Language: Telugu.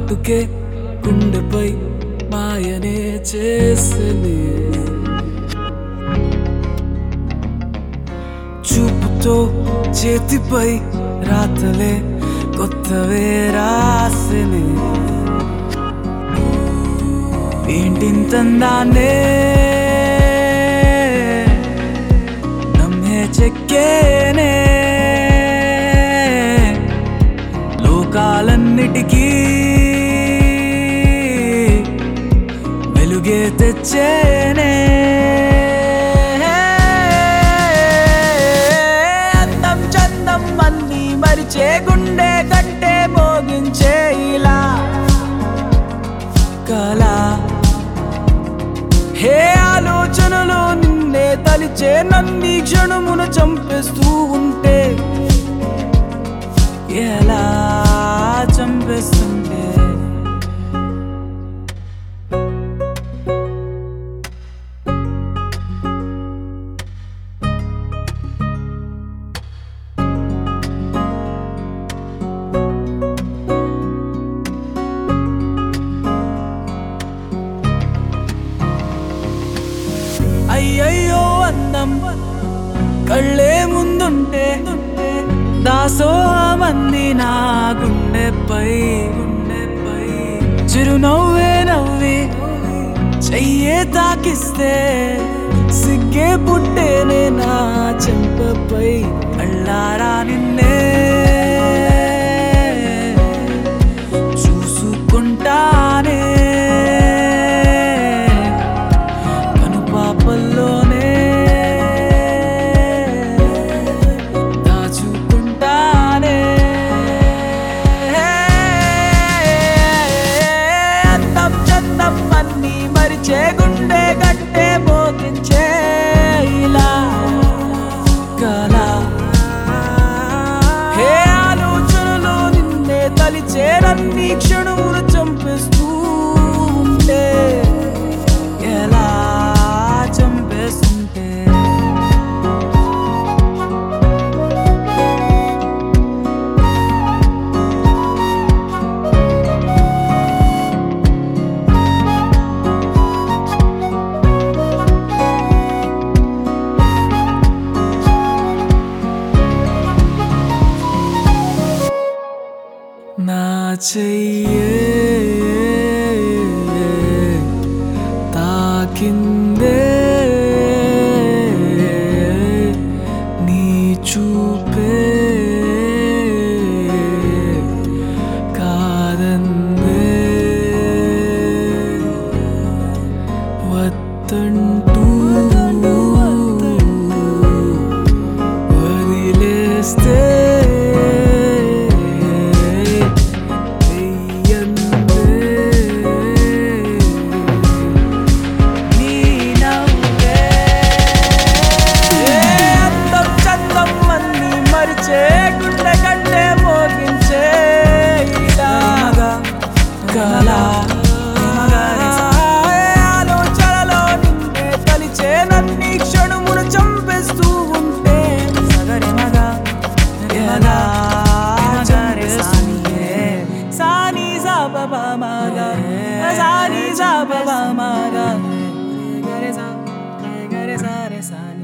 కాటుకే గుండెపై మాయనే చేసని చూపుతో చేతిపై రాతలే కొత్తవే రాసని ఏంటింతందానే నమ్మే చెక్కేనే లోకాలన్నిటికీ వెలుగే తెచ్చేనే అందం చందం అన్ని మరిచే గుండె కట్టే మోగించే ఇలా కళ హే ఆలోచనలు నిన్నే తలిచే నన్ని క్షణమును చంపేస్తూ ఉంటే ఎలా చంపేస్తుంటే అయ్యయ్యో అందం కళ్ళే ముందుంటే దాసోహమంది నా గుండెపై గుండెపై చిరునవ్వే నవ్వి చెయ్యే తాకిస్తే సిగ్గే పుట్టేనే నా చెంపపై అళ్ళారా నిన్నే చూసుకుంటానే కనుపాపల్లోనే దాచుకుంటానే అందం చందం అన్ని మరిచే గుండె గట్టే మోగించే ఇలా కళ హే ఆలోచనలు నిన్నే తలిచే నన్ని క్షణములు చంపేస్తూ ఉంటే ఎలా చంపేస్తుంటే నా చెయ్యే తాకిందే నీ చూపే కాదందే వత్తంటూ వదిలేస్తే వెయ్యందే నీ నవ్వే అందం చందం అన్ని మరిచే గుండె కంటే మోగించే ఇలాగా కళ ఆలోచనలో నిన్నే కలిచే నన్ని క్షణమును చంపేస్తూ ఉంటే సగరిమగా ఎలా చంపేస్తుంటే సాని సాబ మాగా సాని సాబ మాగా గరే సా గరే సా రే సాని